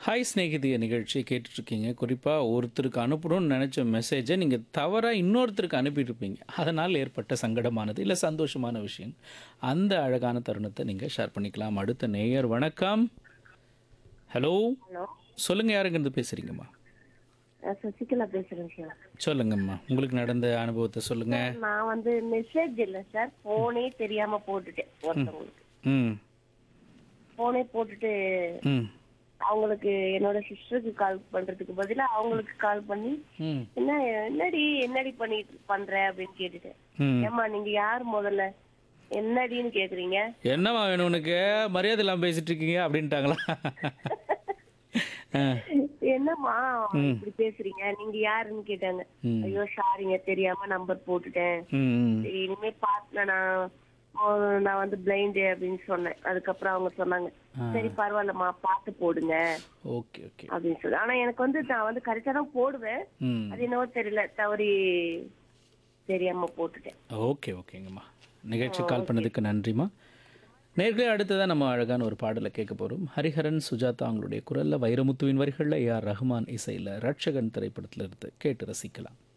Hi ஸ்நேகிதிய நிகழ்ச்சி கேட்டுட்ருக்கீங்க குறிப்பாக ஒருத்தருக்கு அனுப்பணும்னு நினச்ச மெசேஜை நீங்கள் தவறாக இன்னொருத்தருக்கு அனுப்பியிருப்பீங்க அதனால் ஏற்பட்ட சங்கடமானது இல்லை சந்தோஷமான விஷயம் அந்த அழகான தருணத்தை நீங்கள் ஷேர் பண்ணிக்கலாம் அடுத்த நேயர் வணக்கம் ஹலோ ஹலோ சொல்லுங்கள் யாருங்கிருந்து பேசுகிறீங்கம்மா நான் சசிகலா பேசுறேன் சார் சொல்லுங்கம்மா உங்களுக்கு நடந்த அனுபவத்தை சொல்லுங்கள் நான் வந்து மெசேஜ் இல்ல சார் போனே தெரியாம போட்டுட்டேன் ஒருத்தவங்களுக்கு ம் போனே போட்டுட்டு ம் அவங்களுக்கு என்னோட சிஸ்டருக்கு கால் பண்றதுக்கு பதிலா அவங்களுக்கு கால் பண்ணி ம் என்ன என்னடி என்னடி பண்ணிட்டு பண்ற அப்படின்னு கேட்டுட்டேன் ம் ஏமா நீங்க யார் முதல்ல என்னடின்னு கேக்குறீங்க என்னம்மா வேணும் உனக்கு மரியாதை இல்லாமல் பேசிட்டு இருக்கீங்க அப்படின்ட்டாங்களா ஆ என்னம்மா இப்படி பேசுறீங்க நீங்க யாருன்னு கேட்டாங்க ம். ஐயோ சாரிங்க தெரியாம நம்பர் போட்டுட்டேன் ம் ம் சரி, இனிமே பாத்து நான் ஓ, நான் வந்து பிளைண்டு அப்படின்னு சொன்னேன் அதுக்கப்புறம் அவங்க சொன்னாங்க சரி பரவாயில்லம்மா பார்த்து போடுங்க ஓகே ஓகே அப்படின்னு சொல்லி ஆனா எனக்கு வந்து நான் வந்து கரெக்டா தான் போடுவேன் ம் அது என்னவோ தெரியல தவறி தெரியாம போட்டுட்டேன் ஓகே ஓகேங்கம்மா நிகழ்ச்சி கால் பண்ணதுக்கு நன்றிம்மா நேர்களே அடுத்ததான் நம்ம அழகான ஒரு பாடலை கேட்க போகிறோம் ஹரிஹரன் சுஜாதா அவங்களுடைய குரலில் வைரமுத்துவின் வரிகளில் ஏஆர் ரஹ்மான் இசையில் ரட்சகன் திரைப்படத்தில் இருந்து கேட்டு ரசிக்கலாம்